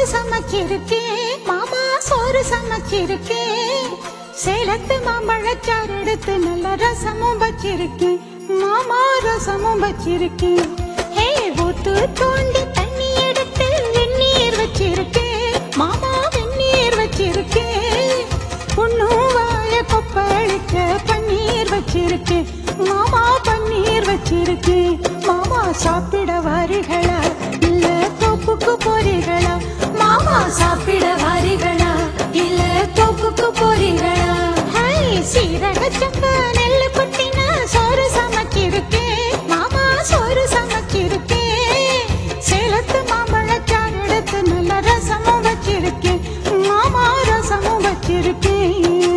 சோறு சமைச்சிருக்கேன் மாமா சோறு சமைச்சிருக்கேன் சேலத்து மாம்பழச்சாறு எடுத்து நல்ல ரசமும் வச்சிருக்கேன் மாமா ரசமும் வச்சிருக்கேன் ஹே ஊத்து தோண்டி தண்ணி எடுத்து வெந்நீர் வச்சிருக்கேன் மாமா வெந்நீர் வச்சிருக்கேன் பொண்ணும் வாய கொப்பளிக்க பன்னீர் வச்சிருக்கேன் மாமா பன்னீர் வச்சிருக்கேன் மாமா சாப்பிட வாரிகளா இல்ல தோப்புக்கு போறீங்களா மாமா சாப்பிட வாரிகளா இல்ல தோப்புக்கு போறீங்களா ஹாய் சீரக சம்பா நெல்லு குட்டினா சோறு சமைச்சிருக்கேன் மாமா சோறு சமைச்சிருக்கேன் சேலத்து மாம்பழச்சாறு எடுத்து நல்ல ரசமும் வச்சிருக்கேன் மாமா ரசமும் வச்சிருக்கேன்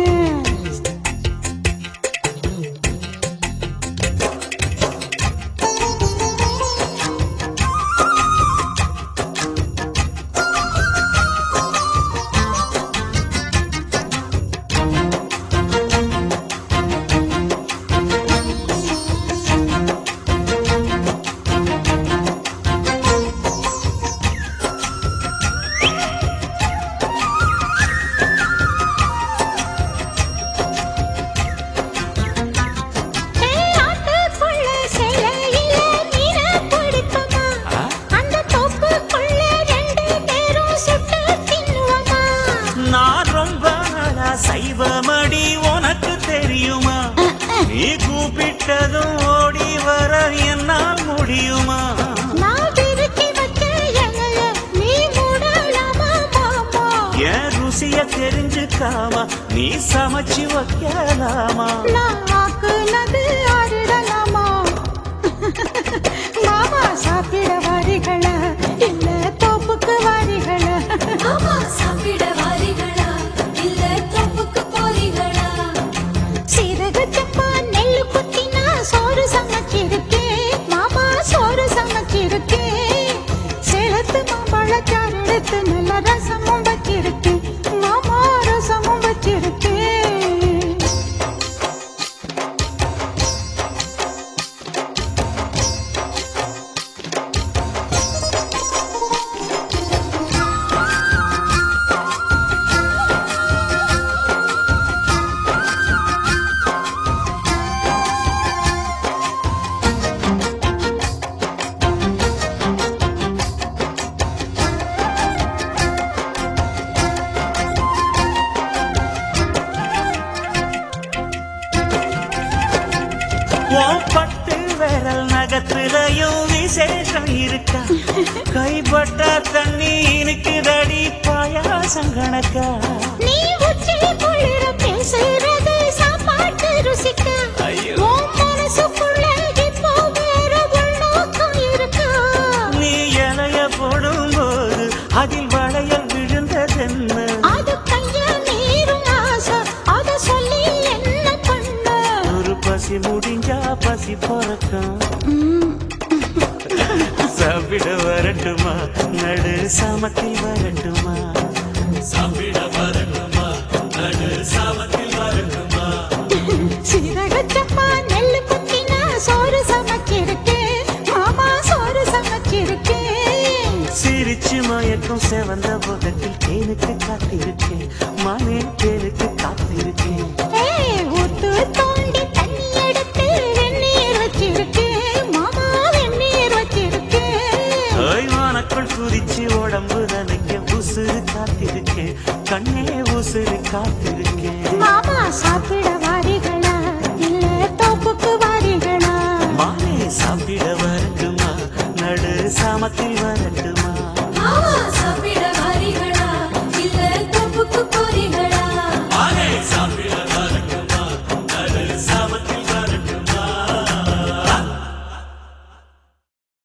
ஆட்டுக்குள்ள சேலையில மீன பிடிப்போமா? அந்த தோப்புக்குள்ள ரெண்டு பேரும் சுட்டு தின்னுவோமா? நான் ரொம்ப நாளா சைவமடி உனக்கு தெரியுமா நீ கூப்பிட்டதும் ஓடி வர என்னால் முடியுமா நான் விரிச்சி வச்ச இலைய நீ மூடலாமா மாமா? என் ருசிய தெரிஞ்சுக்காம நீ சமைச்சு வைக்கலாமா நான் ஆக்குனது ஆறிடலாமா? மாமா சாப்பிட வாரிகளா இல்ல தோப்புக்கு வாரிகளா மாமா சாப்பிட வாரீங்களா இல்ல தோப்புக்கு போறீங்களா சீரக சப்பா நெல்லு குத்தினா சோறு சமைச்சிருக்கேன் மாமா சோறு சமைச்சிருக்கேன் சேலத்து மாம்பழச்சாறு எடுத்து நல்ல ரசமும் வச்சிருக்கேன் மாமா ரசமும் வச்சிருக்கேன் உன் பட்டு விரல் நகத்துலயும் விசேஷம் இருக்கா கைப்பட்ட தண்ணி இனிக்குதடி பாயாசம் கணக்கா நீ உச்சி குளிர பேசுறது சாப்பாட்டு ருசிக்க ஐயோ. உன் மனசுக்குள்ள இப்போ வேற உள்நோக்கம் இருக்கா நீ இலைய போடும்போது அதில் வளையல் விழுந்ததென்ன அது கைய நீரும் ஆசை அத சொல்லி என்ன பண்ண ஒரு பசி முடிஞ்சா பசி பிறக்கும் சாப்பிட வரட்டுமா நடு சாமத்தில் வரட்டுமா சாப்பிட வரட்டுமா நடு சாமத்தில் வரட்டுமா சீரக சப்பா நெல்லு குத்தினா சோறு சமைச்சிருக்கேன் மாமா சோறு சமைச்சிருக்கேன் சிரிச்சு மயக்கும் செவந்த முகத்தில் தேனுக்கு காத்திருக்கேன் மானே தேனுக்கு காத்திருக்கேன் ஏய், ஊத்து தோண்டி தண்ணி எடுத்து வெந்நீர் வச்சிருக்கேன் மாமா வெந்நீர் வச்சிருக்கேன் ஓய்வானக்குள் குதிச்சு உடம்பு நனைக்க உசுறு காத்திருக்கேன் கண்ணே உசுறு காத்திருக்கேன் மாமா சாப்பிட வாரிகளா இல்ல தோப்புக்கு வாரிகளா மானே சாப்பிட வரட்டுமா நடு சாமத்தில் வரட்டுமா மாமா சாப்பிட வாரீங்களா